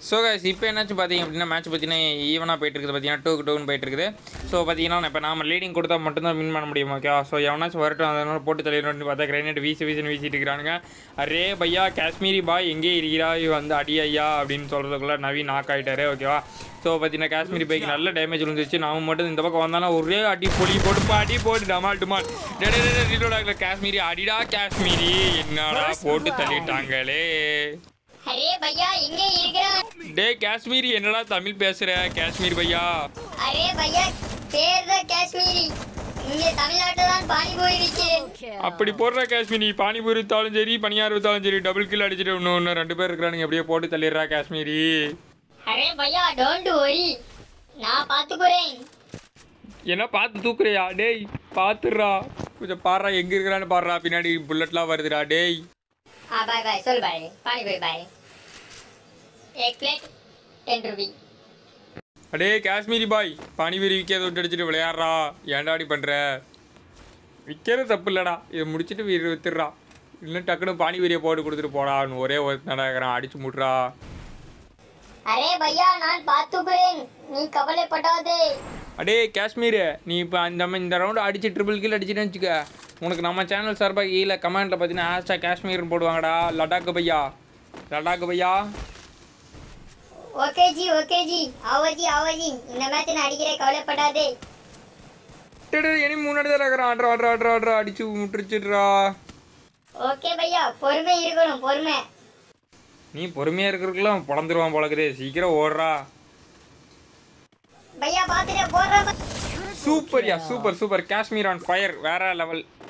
so guys இப்போ என்னாச்சு பார்த்தீங்க அப்படின்னா மேட்ச் பார்த்தீங்கன்னா ஈவனாக போயிட்டு இருக்குது பார்த்தீங்கன்னா டூக்கு டூன்னு போயிட்டு இருக்குது ஸோ பார்த்தீங்கன்னா இப்போ நாம லீடிங் கொடுத்தா மட்டும்தான் வின் பண்ண முடியும் ஓகே ஸோ எவனாச்சும் வரட்டும் அதனால போட்டு தள்ளிடணும்னு பார்த்தா கிரைனேட் வீசி வீசின்னு வீசிட்டு இருக்கிறானுங்க அரே பையா காஷ்மீரி பாய் எங்கே இருக்கிறாய் வந்து அடி ஐயா அப்படின்னு சொல்கிறதுக்குள்ள நவீன் நாக் ஆகிட்டாரு ஓகேவா ஸோ பார்த்தீங்கன்னா காஷ்மீரி பைக்கு நல்ல டேமேஜ் விழுந்துச்சு நாம மட்டும் இந்த பக்கம் வந்தாலும் ஒரே அடி பொலி போட்டு அடி போட்டு டமால் டுமால் டே, டே, டே, டே, reload ஆகல காஷ்மீரி அடிடா காஷ்மீரி என்னடா போட்டு தள்ளிட்டாங்களே அரே பையா எங்க இருக்கிற டே காஷ்மீரி என்னடா தமிழ் பேசுற காஷ்மீர் பையா அரே பையா பேர் தான் காஷ்மீரி இங்க தமிழ்நாட்டுல தான் பானிபூரி விற்கிறேன் அப்படி போடுற காஷ்மீரி பானிபூரி வித்தாலும் சரி பனியார் வித்தாலும் சரி டபுள் கில் அடிச்சுட்டு இன்னும் இன்னும் ரெண்டு பேர் இருக்கிறானுங்க அப்படியே போட்டு தள்ளிடுறா காஷ்மீரி அரே பையா டோன்ட் வரி நான் பாத்துக்கிறேன் என்ன பார்த்து தூக்குறியா டேய் பார்த்துடுறா கொஞ்சம் பாடுறா எங்க இருக்கிறான்னு பாடுறா பின்னாடி புல்லட்லாம் வருதுடா டேய் हाँ बाय बाय सोल बाय पानी बाय एक प्लेट टेन रुपी அடே காஷ்மீரி பாய் பானிபூரி விற்கிறத விட்டு அடிச்சுட்டு விளையாடுறா ஏன்டாடி பண்ற விற்கிறது தப்பு இல்லடா இதை முடிச்சுட்டு வீடு வித்துடுறா இல்லை டக்குனு பானிபூரியை போட்டு கொடுத்துட்டு போடான்னு ஒரே ஒரு நடக்கிறான் அடிச்சு முட்றா அரே பையா நான் பாத்துக்கிறேன் நீ கவலைப்படாதே அடே காஷ்மீர் நீ இப்போ அந்த ம- இந்த ரவுண்டு அடிச்சு ட்ரிபிள் கீழ் அடிச்சுட்டு வச்சுக்க உனக்கு நம்ம சேனல் சார்பாக கீழே கமெண்ட்டில் பார்த்தீங்கன்னா ஹேஷ்டாக் காஷ்மீர்னு போடுவாங்கடா லடாக் பையா லடாக் பையா ஓகே ஜி ஓகே ஜி ஆவோ ஜி ஆவோ ஜி இந்த மேட்ச் நான் அடிக்கிறேன் கவலைப்படாதே டேய், டேய், இனி முன்னாடி தான் இருக்கிறான் ஆட்ரா ஆட்ரா ஆட்ரா ஆட்ரா அடிச்சு முட்டுருச்சுட்றா ஓகே பையா பொறுமை இருக்கணும் பொறுமை நீ பொறுமையாக இருக்கிறதுக்குலாம் பிறந்துருவான் போலக்குதே சீக்கிரம் ஓடுறா பையா பாத்துட்டு போடுற சூப்பர்யா super super Kashmir on fire வேற லெவல்